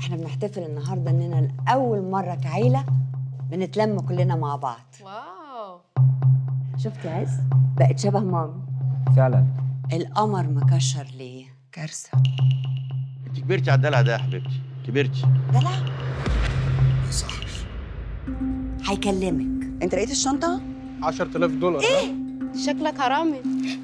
احنا بنحتفل النهارده اننا لاول مره كعيله بنتلم كلنا مع بعض واو شفت يا عز بقت شبه مامي فعلا القمر مكشر ليه كارثه انت كبرتي على الدلع ده يا حبيبتي كبرتي دلع ما يصحش هيكلمك انت لقيت الشنطه 10000 دولار ايه شكلك حرامي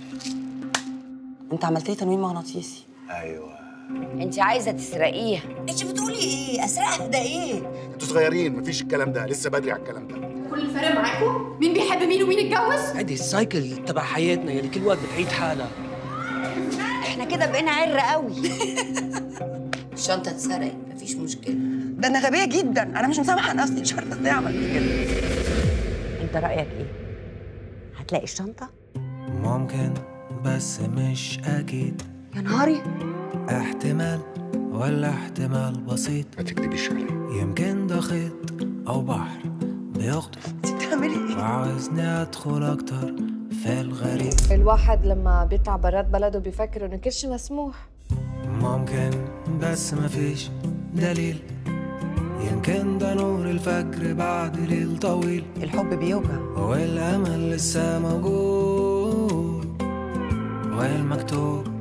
انت عملت لي تنويم مغناطيسي ايوه انت عايزه تسرقيها انت بتقولي ايه اسرقها ده ايه انتوا صغيرين مفيش الكلام ده لسه بدري على الكلام ده كل الفرق معاكم مين بيحب مين ومين اتجوز هذه السايكل تبع حياتنا يلي كل وقت بتعيد حالها احنا كده بقينا عر قوي الشنطة اتسرقت مفيش مشكلة ده انا غبيه جدا انا مش مسامحه نفسي مش عارفه ازاي عملت كده انت رايك ايه هتلاقي الشنطه ممكن بس مش أكيد يا نهاري احتمال ولا احتمال بسيط ما تكدبيش عليا يمكن ده خيط أو بحر بيخطف انت بتعملي ايه وعاوزني أدخل أكتر في الغريب الواحد لما بيطلع برات بلده بيفكر انه كل شيء مسموح ممكن بس مفيش دليل يمكن ده نور الفجر بعد ليل طويل الحب بيوجع والأمل لسه موجود والمكتوب